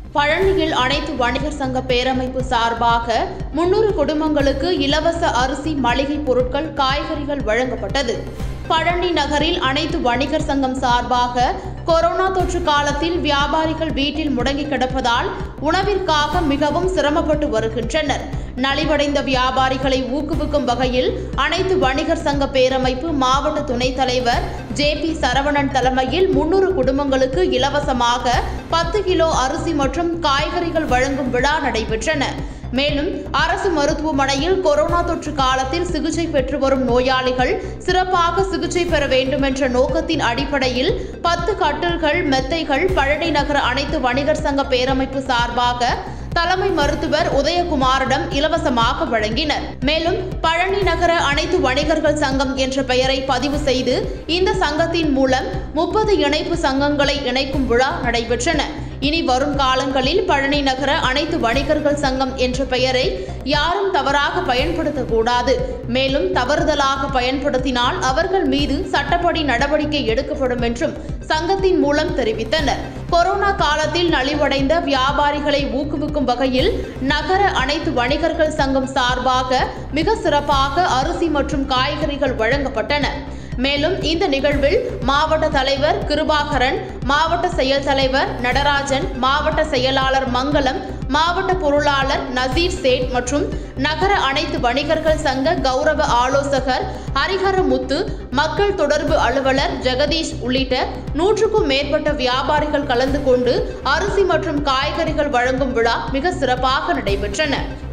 பழனியில் அனைத்து வணிகர் சங்க பேரமைப்பு சார்பாக முன்னூறு குடும்பங்களுக்கு இலவச அரிசி மளிகை பொருட்கள் காய்கறிகள் வழங்கப்பட்டது பழனி நகரில் அனைத்து வணிகர் சங்கம் சார்பாக கொரோனா தொற்று காலத்தில் வியாபாரிகள் வீட்டில் முடங்கி கிடப்பதால் உணவிற்காக மிகவும் சிரமப்பட்டு வருகின்றனர் நலிவடைந்த வியாபாரிகளை ஊக்குவிக்கும் வகையில் அனைத்து வணிகர் சங்க பேரமைப்பு மாவட்ட துணைத் தலைவர் ஜே பி சரவணன் தலைமையில் முன்னூறு குடும்பங்களுக்கு இலவசமாக பத்து கிலோ அரிசி மற்றும் காய்கறிகள் வழங்கும் விழா நடைபெற்றன மேலும் அரசு மருத்துவமனையில் கொரோனா தொற்று காலத்தில் சிகிச்சை பெற்று வரும் நோயாளிகள் சிறப்பாக சிகிச்சை பெற வேண்டும் என்ற நோக்கத்தின் அடிப்படையில் பத்து கட்டில்கள் மெத்தைகள் பழனி நகர அனைத்து வணிகர் சங்க பேரமைப்பு சார்பாக தலைமை மருத்துவர் உதயகுமாரிடம் இலவசமாக வழங்கினர் மேலும் பழனி நகர அனைத்து வணிகர்கள் சங்கம் என்ற பெயரை பதிவு செய்து இந்த சங்கத்தின் மூலம் முப்பது இணைப்பு சங்கங்களை இணைக்கும் விழா நடைபெற்றன இனி வரும் காலங்களில் பழனி நகர அனைத்து வணிகர்கள் சங்கம் என்ற பெயரை யாரும் தவறாக பயன்படுத்தக்கூடாது மேலும் தவறுதலாக பயன்படுத்தினால் அவர்கள் மீது சட்டப்படி நடவடிக்கை எடுக்கப்படும் என்றும் சங்கத்தின் மூலம் தெரிவித்தனர் கொரோனா காலத்தில் நலிவடைந்த வியாபாரிகளை ஊக்குவிக்கும் வகையில் நகர அனைத்து வணிகர்கள் சங்கம் சார்பாக மிக சிறப்பாக அரிசி மற்றும் காய்கறிகள் வழங்கப்பட்டன மேலும் இந்த நிகழ்வில் மாவட்ட தலைவர் கிருபாகரன் மாவட்ட செயல் தலைவர் நடராஜன் மாவட்ட செயலாளர் மங்களம் மாவட்ட பொருளாளர் நசீர் சேட் மற்றும் நகர அனைத்து வணிகர்கள் சங்க கௌரவ ஆலோசகர் ஹரிஹரமுத்து மக்கள் தொடர்பு அலுவலர் ஜெகதீஷ் உள்ளிட்ட நூற்றுக்கும் மேற்பட்ட வியாபாரிகள் கலந்து கொண்டு அரிசி மற்றும் காய்கறிகள் வழங்கும் விழா மிக சிறப்பாக நடைபெற்றன